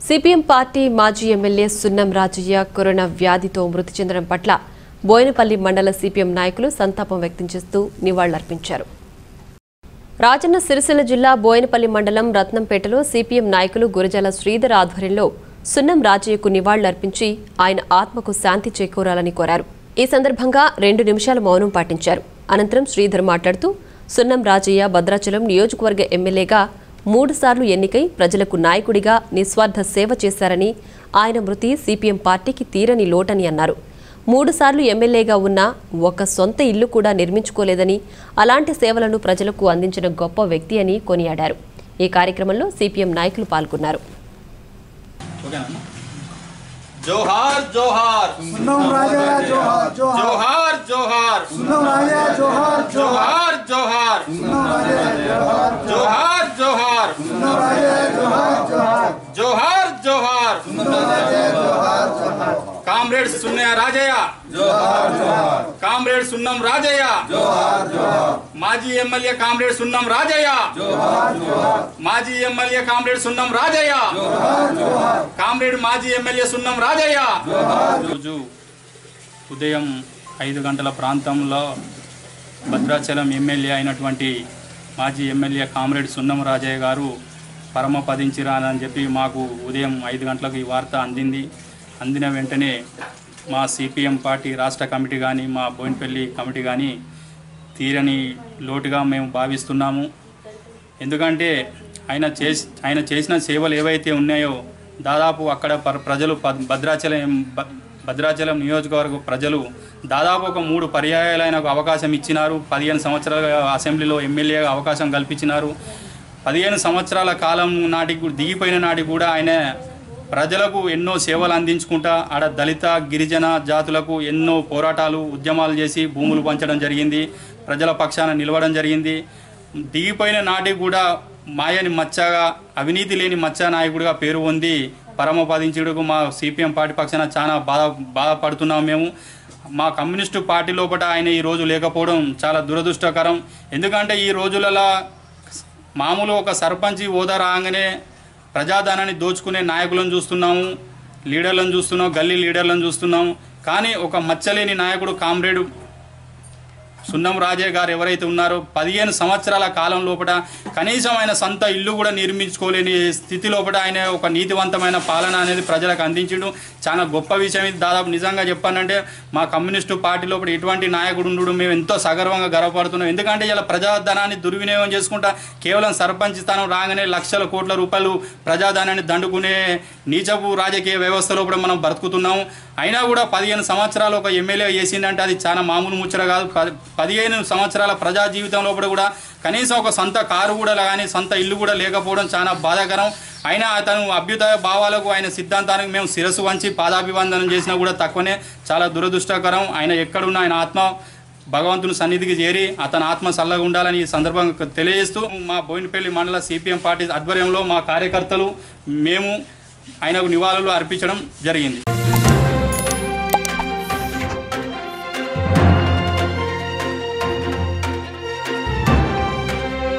CPM party మాజీ MLA Sunnam Rajaiah corona వ్యాధితో మృతి చెందడం పట్ల బోయినపల్లి మండల సిపిఎం నాయకులు సంతాపం వ్యక్తం చేస్తూ నివాళులర్పించారు రాజన్న సిరిసిల్ల జిల్లా బోయినపల్లి మండలం రత్నంపేటలో సిపిఎం నాయకులు గురజాల శ్రీధర్ ఆధ్వర్యంలో సున్నం రాజయ్యకు నివాళులర్పించి ఆయన ఆత్మకు శాంతి చేకూరాలని కోరారు ఈ సందర్భంగా రెండు నిమిషాల మౌనం పాటించారు అనంతరం శ్రీధర్ మాట్లాడుతూ సున్నం రాజయ్య భద్రాచలం నియోజకవర్గ ఎమ్మెల్యేగా మూడుసార్లు ఎన్నికై ప్రజలకు నాయకుడిగా నిస్వార్థ సేవ చేశారని ఆయన మృతి సిపిఎం పార్టీకి తీరని లోటని అన్నారు మూడుసార్లు ఎమ్మెల్యేగా ఉన్న ఒక సొంత ఇల్లు కూడా నిర్మించుకోలేదని అలాంటి సేవలను ప్రజలకు అందించిన గొప్ప వ్యక్తి అని కొనియాడారు ఈ కార్యక్రమంలో సిపిఎం నాయకులు పాల్గొన్నారు ఓకేనా జోహార్ జోహార్ సున్నం రాజా జోహార్ జోహార్ జోహార్ జోహార్ సున్నం రాజా జోహార్ జోహార్ జోహార్ జోహార్ సున్నం రాజా జోహార్ జోహార్ జోహార్ సున్నం రాజా జోహార్ జోహార్ జోహార్ జోహార్ సున్నం రాజా జోహార్ జోహార్ కామ్రేడ్ సున్నయ్య రాజయ్య జోహార్ జోహార్ కామ్రేడ్ సున్నం రాజయ్య జోహార్ జోహార్ మాజీ ఎమ్మెల్యే కామ్రేడ్ సున్నం రాజయ్య జోహార్ జోహార్ మాజీ ఎమ్మెల్యే కామ్రేడ్ సున్నం రాజయ్య జోహార్ జోహార్ కామ్రేడ్ మాజీ ఎమ్మెల్యే సున్నం రాజయ్య రోజు ఉదయం ఐదు గంటల ప్రాంతంలో భద్రాచలం ఎమ్మెల్యే అయినటువంటి మాజీ ఎమ్మెల్యే కామ్రేడ్ సున్నం రాజయ్య గారు పరమపదించిరానని చెప్పి మాకు ఉదయం ఐదు గంటలకు ఈ వార్త అందింది అందిన వెంటనే మా సిపిఎం పార్టీ రాష్ట్ర కమిటీ కానీ మా బోయినపల్లి కమిటీ కానీ తీరని లోటుగా మేము భావిస్తున్నాము ఎందుకంటే ఆయన చేసి ఆయన చేసిన సేవలు ఏవైతే ఉన్నాయో దాదాపు అక్కడ పర- ప్రజలు పద్- భద్రాచలం భ- భద్రాచలం నియోజకవర్గ ప్రజలు దాదాపు ఒక మూడు పర్యాయాలు ఆయనకు అవకాశం ఇచ్చినారు పదిహేను సంవత్సరాలుగా అసెంబ్లీలో ఎమ్మెల్యేగా అవకాశం కల్పించినారు పదిహేను సంవత్సరాల కాలం నాటికి కూడా- దిగిపోయిన నాటికి కూడా ఆయన ప్రజలకు ఎన్నో సేవలు అందించుకుంటా ఆడ దళిత గిరిజన జాతులకు ఎన్నో పోరాటాలు ఉద్యమాలు చేసి భూములు పంచడం జరిగింది ప్రజల పక్షాన నిలవడం జరిగింది దిగిపోయిన నాటికి కూడా మాయని మచ్చగా అవినీతి లేని మచ్చ నాయకుడిగా పేరు పొంది పరమపదించుడుకు మా సిపిఎం పార్టీ పక్షాన చాలా బాధ బాధపడుతున్నాం మేము మా కమ్యూనిస్టు పార్టీ లోపల ఆయన ఈ రోజు లేకపోవడం చాలా దురదృష్టకరం ఎందుకంటే ఈ రోజులలో మామూలు ఒక సర్పంచి హోదా రాగానే ప్రజాధనాన్ని దోచుకునే నాయకులను చూస్తున్నాము లీడర్లను చూస్తున్నాం గల్లీ లీడర్లను చూస్తున్నాం కానీ ఒక మచ్చలేని నాయకుడు కామ్రేడ్ సున్నం రాజే గారు ఎవరైతే ఉన్నారో పదిహేను సంవత్సరాల కాలం లోపల కనీసం ఆయన సొంత ఇల్లు కూడా నిర్మించుకోలేని స్థితి లోపల ఆయన ఒక నీతివంతమైన పాలన అనేది ప్రజలకు అందించిండు చాలా గొప్ప విషయం ఇది దాదాపు నిజంగా చెప్పానంటే మా కమ్యూనిస్టు పార్టీ లోపల ఇటువంటి నాయకుడు ఉండడు మేము ఎంతో సగర్వంగా గర్వపడుతున్నాం ఎందుకంటే ఇలా ప్రజాధనాన్ని దుర్వినియోగం చేసుకుంటా కేవలం సర్పంచ్ స్థానం రాగానే లక్షల కోట్ల రూపాయలు ప్రజాధనాన్ని దండుకునే నీచపు రాజకీయ వ్యవస్థ లోపల మనం బ్రతుకుతున్నాం అయినా కూడా పదిహేను సంవత్సరాలు ఒక ఎమ్మెల్యే చేసిందంటే అది చాలా మామూలు ముచ్చట కాదు పది- పదిహేను సంవత్సరాల ప్రజా జీవితం లోపల కూడా కనీసం ఒక సొంత కారు కూడా కానీ సొంత ఇల్లు కూడా లేకపోవడం చాలా బాధాకరం అయినా అతను అభ్యుదయ భావాలకు ఆయన సిద్ధాంతానికి మేము శిరస్సు వంచి పాదాభివందనం చేసినా కూడా తక్కువనే చాలా దురదృష్టకరం ఆయన ఎక్కడున్నా ఆయన ఆత్మ భగవంతుని సన్నిధికి చేరి అతని ఆత్మ చల్లగా ఉండాలని ఈ సందర్భంగా తెలియజేస్తూ మా బోయినపల్లి మండల సిపిఎం పార్టీ ఆధ్వర్యంలో మా కార్యకర్తలు మేము ఆయనకు నివాళులు అర్పించడం జరిగింది